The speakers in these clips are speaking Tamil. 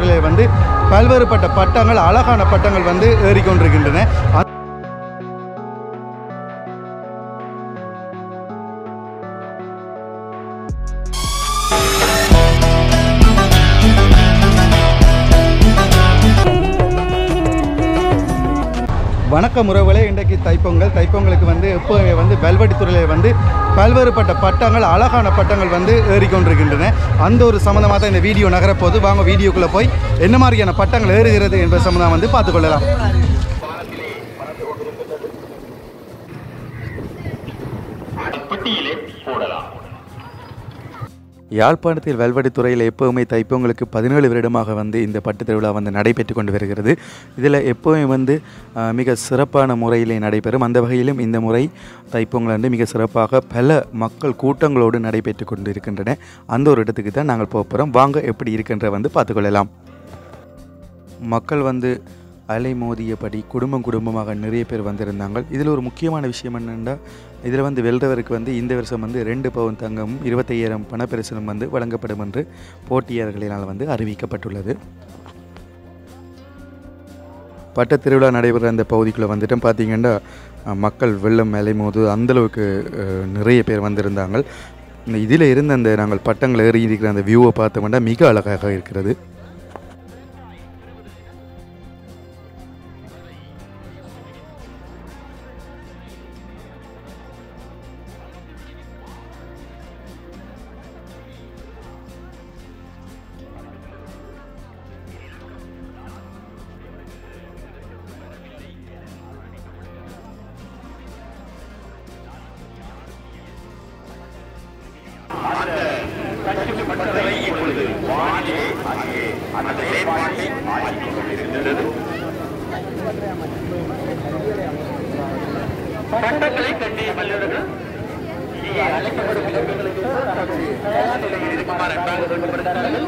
வெல்வெடித்துறையிலே வந்து பல்வேறுபட்ட பட்டங்கள் அழகான பட்டங்கள் வந்து ஏறிக்கொண்டிருக்கின்றன அ- வணக்கம் உறவுகளே இன்றைக்கு தைப்பொங்கல் தைப்பொங்கலுக்கு வந்து இப்போ வந்து வெல்வெடித்துறையிலே வந்து பல்வேறுபட்ட பட்டங்கள் அழகான பட்டங்கள் வந்து ஏறிக்கொண்டிருக்கின்றன அந்த ஒரு சம்மந்தமாக தான் இந்த வீடியோ நகரப்போது வாங்க வீடியோக்குள்ளே போய் என்ன மாதிரியான பட்டங்கள் ஏறுகிறது என்பது சம்மந்தம் வந்து பார்த்துக்கொள்ளலாம் பெட்டியிலே போடலாம் யாழ்ப்பாணத்தில் வெல்வெடித்துறையில் எப்போவுமே தைப்பொங்கலுக்கு பதினேழு வருடமாக வந்து இந்த பட்டு திருவிழா வந்து நடைபெற்று கொண்டு வருகிறது இதில் எப்போவுமே வந்து அஹ், மிக சிறப்பான முறையிலே நடைபெறும் அந்த வகையிலும் இந்த முறை தைப்பொங்கல் வந்து மிக சிறப்பாக பல மக்கள் கூட்டங்களோடு நடைபெற்று கொண்டு இருக்கின்றன அந்த ஒரு இடத்துக்கு தான் நாங்கள் போக போகிறோம் வாங்க எப்படி இருக்கின்ற வந்து பார்த்துக்கொள்ளலாம் மக்கள் வந்து அலை மோதியபடி குடும்பம் குடும்பமாக நிறைய பேர் வந்திருந்தாங்க இதில் ஒரு முக்கியமான விஷயம் என்னென்னா இதில் வந்து வெல்றவருக்கு வந்து இந்த வருஷம் வந்து ரெண்டு பவுன் தங்கமும் இருபத்தையாயிரம் பணப்பரிசலும் வந்து வழங்கப்படும் என்று போட்டியாளர்களினால் வந்து அறிவிக்கப்பட்டுள்ளது பட்ட திருவிழா நடைபெற அந்த பகுதிக்குள்ளே வந்துட்டு பார்த்தீங்கன்னா அஹ், மக்கள் வெள்ளம் அலை மோது அந்தளவுக்கு அஹ், நிறைய பேர் வந்திருந்தாங்க இந்த இதில் இருந்த அந்த நாங்கள் பட்டங்கள் ஏறி இருக்கிற அந்த வியூவை பார்த்தோம்னா மிக அழகாக இருக்கிறது கட்டுப்பட்டதை இப்பொழுது வாங்கி அங்கே அந்த செயற்பாட்டை ஆற்றிக் கொண்டிருக்கிறது பட்டங்களை கட்டிய மல்லர்கள் இங்கே அழைக்கப்படும் இலக்குகளுக்கு தயார் நிலையில் இருக்குமாறு அன்பாக வேண்டப்படுகிறார்கள்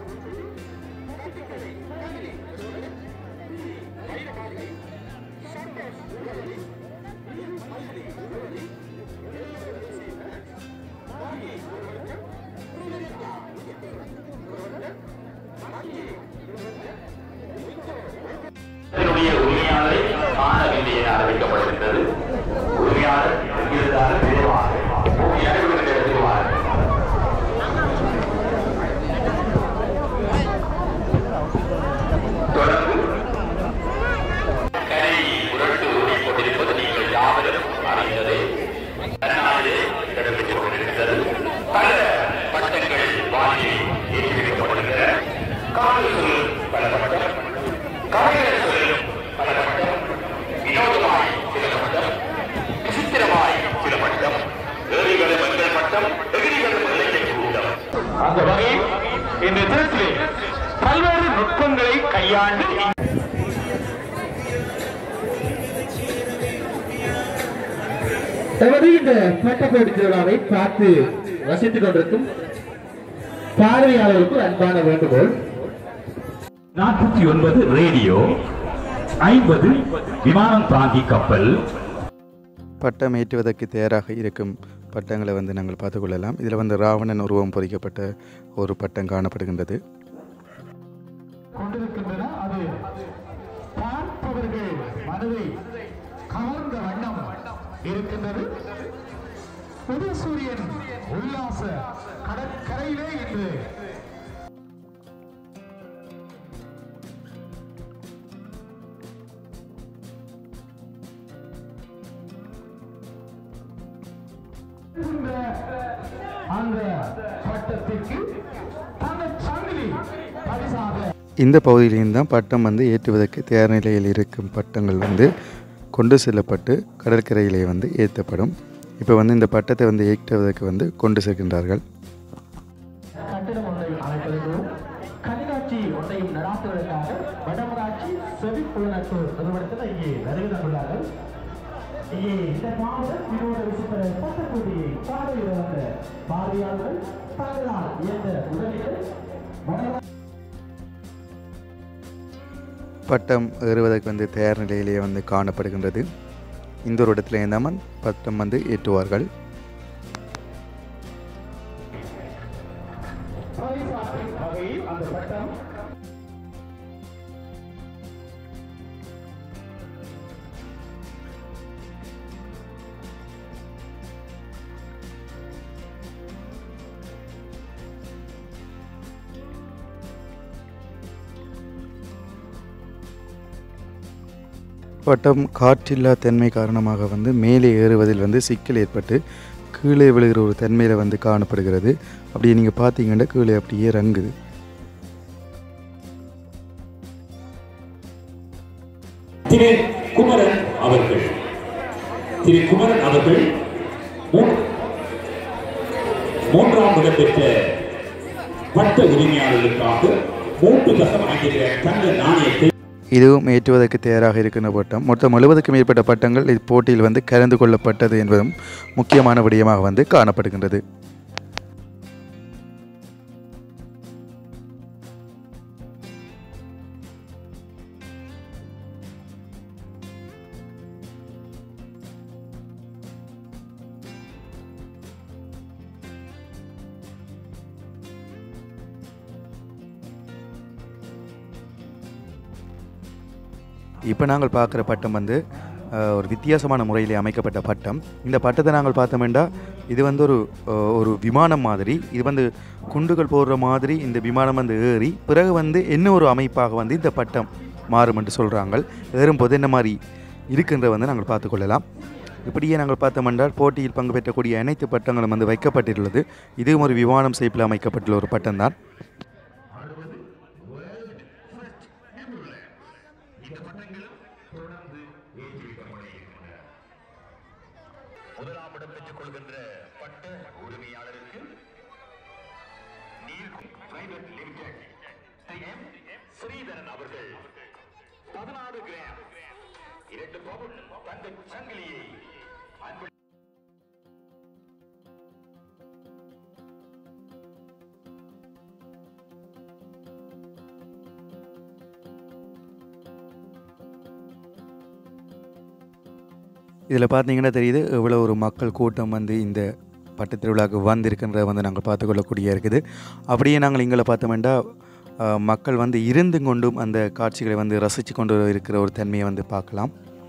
இதனுடைய உரிமையாளரை காணவில்லை என அறிவிக்கப்படுகின்றது உரிமையாளர் எங்கிருந்தாலும் விரைவாக நடைபெறுகின்ற இடத்தில் வாருங்கள். தொடர்ந்து கரை உருட்டு ஊறிக் கொண்டிருப்பது நீங்கள் யாவரும் அறிந்ததே தன்னாலே இடம்பெற்றுக் கொண்டிருக்கிறது பல பட்டங்கள் வாங்கி ஏற்றி வைக்கப்படுகின்றன காவல் சொல்லும் பல பட்டம் கவிஞர் சொல்லும் பல பட்டம் வினோதமாய் சில பட்டம் விசித்திரமாய் சில பட்டம் ஏரிகள் மஞ்சள் பட்டம் எதிரிகள் இலக்கிய கூட்டம் அந்த வகையில் இந்த தினத்திலே பல்வேறு நுட்பங்களை கையாண்டு தமது இந்த பட்டப்போட்டி திருவிழாவை பார்த்து ரசித்துக் கொண்டிருக்கும் பார்வையாளருக்கு அன்பான வேண்டுகோள் நாற்பத்தி ஒன்பது ரேடியோ ஐம்பது விமானம் தாங்கி கப்பல் பட்டம் ஏற்றுவதற்கு தயாராக இருக்கும் பட்டங்களை வந்து நாங்கள் பார்த்துக்கொள்ளலாம் இதில் வந்து ராவணன் உருவம் பொறிக்கப்பட்ட ஒரு பட்டம் காணப்படுகின்றது கொண்டிருக்கின்றன அது பார்ப்பவர்கள் மனதை கவர்ந்த வண்ணம் இருக்கின்றது உதயசூரியன் உல்லாச கடற்கரையிலே இன்று இந்த அந்த பட்டத்திற்கு தங்கள் சங்கிலி பரிசாக இந்த பகுதியிலிருந்து தான் பட்டம் வந்து ஏற்றுவதற்கு தயார் நிலையில் இருக்கும் பட்டங்கள் வந்து கொண்டு செல்லப்பட்டு கடற்கரையிலே வந்து ஏற்றப்படும் இப்போ வந்து இந்த பட்டத்தை வந்து ஏற்றுவதற்கு வந்து கொண்டு செல்கின்றார்கள் கட்டிடம் ஒன்றை அமைப்பதற்கும் கண்காட்சி ஒன்றையும் நடாத்துவதற்காக வடமராட்சி செவிப்புலனத்து நிறுவனத்தில் இங்கே வருகை தந்துள்ளார்கள் இங்கே இந்த மாவட்ட வினோத விசித்திர பட்டப்போட்டியை பார்வையிட வந்த பார்வையாளர்கள் தங்களால் இயன்ற உதவிகள் வடமராட்சி பட்டம் ஏறுவதற்கு வந்து தயார் நிலையிலேயே வந்து காணப்படுகின்றது இந்த ஒரு இடத்துல இருந்தாமல் பட்டம் வந்து ஏற்றுவார்கள் பரிசாற்றும் வகையில் அந்த பட்டம் பட்டம் காற்றில்லா தன்மை காரணமாக வந்து மேலே ஏறுவதில் வந்து சிக்கல் ஏற்பட்டு கீழே விழுகிற ஒரு தன்மையில் வந்து காணப்படுகிறது அப்படியே நீங்கள் பார்த்தீங்கன்னா கீழே அப்படியே இறங்குது திரு குமரன் அவர்கள் திரு குமரன் அவர்கள் மூ- மூன்றாம் இடம் பெற்ற பட்ட உரிமையாளர்களுக்காக மூன்று தசம் ஐந்து கிராம் தங்க நாணயத்தை இதுவும் ஏற்றுவதற்கு தயாராக இருக்கின்ற பட்டம் மொத்தம் எழுபதுக்கும் மேற்பட்ட பட்டங்கள் இப்போட்டியில் வந்து கலந்து கொள்ளப்பட்டது என்பதும் முக்கியமான விடயமாக வந்து காணப்படுகின்றது இப்போ நாங்கள் பார்க்குற பட்டம் வந்து அஹ், ஒரு வித்தியாசமான முறையில் அமைக்கப்பட்ட பட்டம் இந்த பட்டத்தை நாங்கள் பார்த்தோம்னா இது வந்து ஒரு அஹ், ஒரு விமானம் மாதிரி இது வந்து குண்டுகள் போடுற மாதிரி இந்த விமானம் வந்து ஏறி பிறகு வந்து என்ன ஒரு அமைப்பாக வந்து இந்த பட்டம் மாறும் என்று சொல்கிறாங்க ஏறும்போது என்ன மாதிரி இருக்குன்ற வந்து நாங்கள் பார்த்துக்கொள்ளலாம் இப்படியே நாங்கள் பார்த்தோமென்றால் போட்டியில் பங்கு பெற்றக்கூடிய அனைத்து பட்டங்களும் வந்து வைக்கப்பட்டுள்ளது இதுவும் ஒரு விமானம் ஷேப்பில் அமைக்கப்பட்டுள்ள ஒரு பட்டம் தான் முதலாம் இடம் பெற்றுக் கொள்கின்ற பட்ட உரிமையாளருக்கு நீர் private limited Shri M Sridharan அவர்கள் பதினாறு கிராம் இரண்டு பவுன் தங்க சங்கிலியை அன்பு இதில் பார்த்தீங்கன்னா தெரியுது எவ்வளோ ஒரு மக்கள் கூட்டம் வந்து இந்த பட்டு திருவிழாவுக்கு வந்திருக்கின்றத வந்து நாங்கள் பார்த்துக்கொள்ளக்கூடிய இருக்குது அப்படியே நாங்கள் இங்கே பார்த்தோம்னா அஹ், மக்கள் வந்து இருந்து கொண்டும் அந்த காட்சிகளை வந்து ரசித்து கொண்டு இருக்கிற ஒரு தன்மையை வந்து பார்க்கலாம்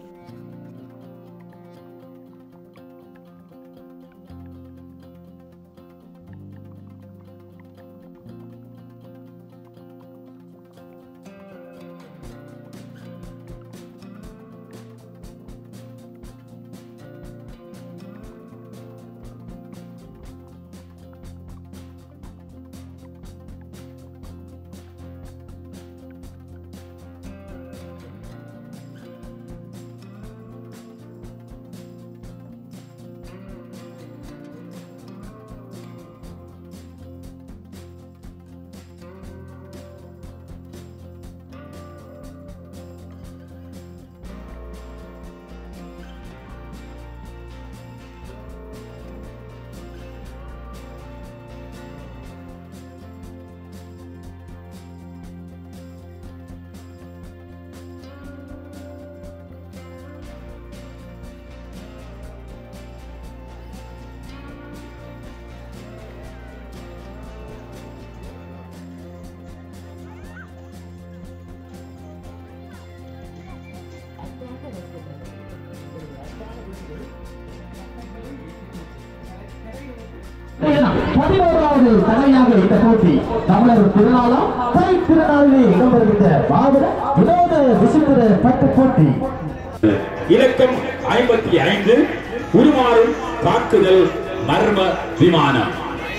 பதினோராவது தலையாக இந்த போட்டி தமிழர் திருநாளாம் தை திருநாளிலே இடம்பெறுகின்ற மாபெர வினோத விசித்திர பட்டு போட்டி இலக்கம் ஐம்பத்தி ஐந்து உருமாறும் தாக்குதல் மர்ம விமானம்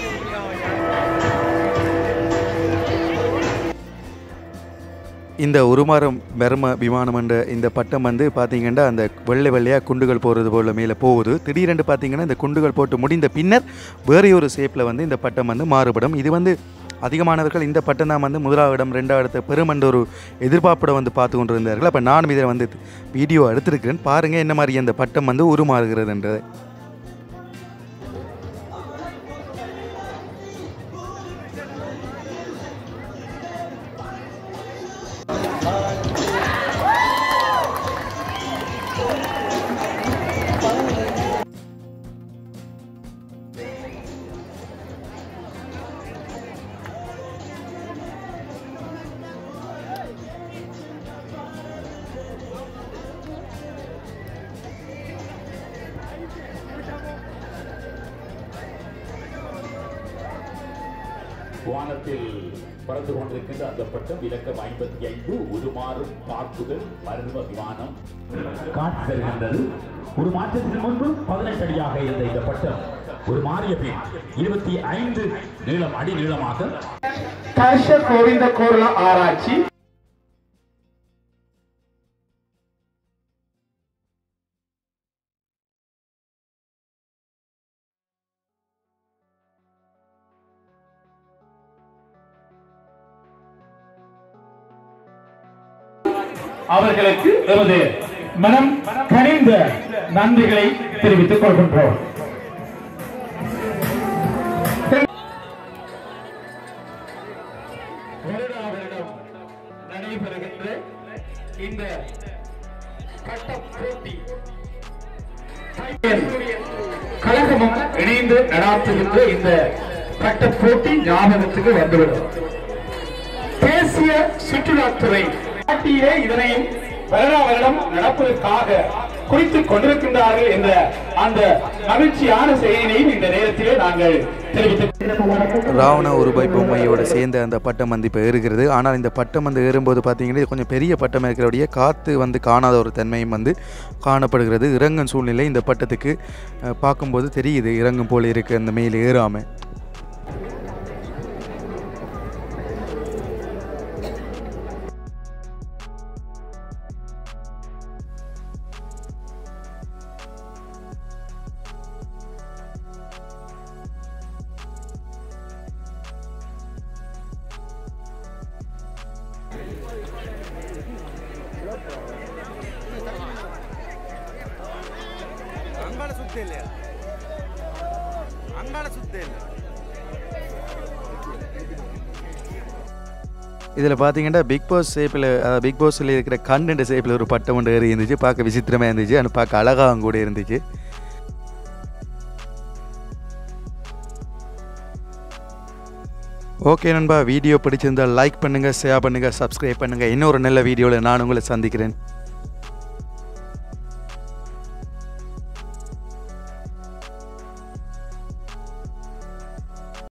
இந்த உருமாறும் பெர்ம விமானம் என்ற இந்த பட்டம் வந்து பார்த்தீங்கன்னா அந்த வெள்ளை வெள்ளையாக குண்டுகள் போகிறது போல் மேலே போகுது திடீரென்று பார்த்தீங்கன்னா இந்த குண்டுகள் போட்டு முடிந்த பின்னர் வேறு ஒரு ஷேப்பில் வந்து இந்த பட்டம் வந்து மாறுபடும் இது வந்து அதிகமானவர்கள் இந்த பட்டம் தான் வந்து முதலாவது இடம் ரெண்டாவது இடத்தை பெறும் என்ற ஒரு எதிர்பார்ப்போட வந்து பார்த்து கொண்டு இருந்தார்கள் அப்போ நானும் இதில் வந்து வீடியோ எடுத்திருக்கிறேன் பாருங்கள் என்ன மாதிரி அந்த பட்டம் வந்து உருமாறுகிறதுன்றது வானத்தில் பறந்து கொண்டிருக்கின்ற அந்த பட்டம் இலக்கம் ஐம்பத்தி ஐந்து உருமாறும் தாக்குதல் மருத்துவ விமானம் காட்சி தருகின்றது ஒரு மாற்றத்திற்கு முன்பு பதினெட்டு அடியாக இருந்த இந்த பட்டம் ஒரு மாறிய பின் இருபத்தி ஐந்து நீளம் அடி நீளமாக கர்ஷ கோவிந்த கோர்ல ஆராய்ச்சி அவர்களுக்கு எமது மனம் கனிந்த நன்றிகளை தெரிவித்துக் கொள்கின்றோம் வருடா வருடம் நடைபெறுகின்ற இந்த பட்ட போட்டி கழகமும் இணைந்து நடாத்துகின்ற இந்த பட்ட போட்டி ஞாபகத்துக்கு வந்துவிடும் தேசிய சுற்றுலாத்துறை நாட்டிலே இதனை வருடா வருடம் நடப்பதற்காக குறித்துக் கொண்டிருக்கின்றார்கள் என்ற அந்த மகிழ்ச்சியான செய்தியையும் இந்த நேரத்திலே நாங்கள் தெரிவித்துக் ராவண உருபாய் பொம்மையோடு சேர்ந்து அந்த பட்டம் வந்து இப்போ ஏறுகிறது ஆனால் இந்த பட்டம் வந்து ஏறும்போது பார்த்தீங்கன்னா இது கொஞ்சம் பெரிய பட்டம் இருக்கிறபடியே காற்று வந்து காணாத ஒரு தன்மையும் வந்து காணப்படுகிறது இறங்கும் சூழ்நிலை இந்த பட்டத்துக்கு அஹ், பார்க்கும்போது தெரியுது இறங்கும் போல இருக்கு அந்த மேலே ஏறாமல் ಅಂಗಾಳ ಸುದ್ದಿ ಇಲ್ಲ ಅಂಗಾಳ ಸುದ್ದಿ ಇಲ್ಲ இதில் பார்த்தீங்கன்னா பிக் பாஸ் ஷேப்பில் பிக் பாஸில் இருக்கிற கண்டென்ட் ஷேப்பில் ஒரு பட்டம் ஒன்று ஏறி இருந்துச்சு பார்க்க விசித்திரமாக இருந்துச்சு அது பார்க்க அழகாகவும் கூட இருந்துச்சு ஓகே நண்பா வீடியோ பிடிச்சிருந்தால் லைக் பண்ணுங்கள் ஷேர் பண்ணுங்கள் சப்ஸ்கிரைப் பண்ணுங்கள் இன்னொரு நல்ல வீடியோவில் நான் உங்களை சந்திக்கிறேன்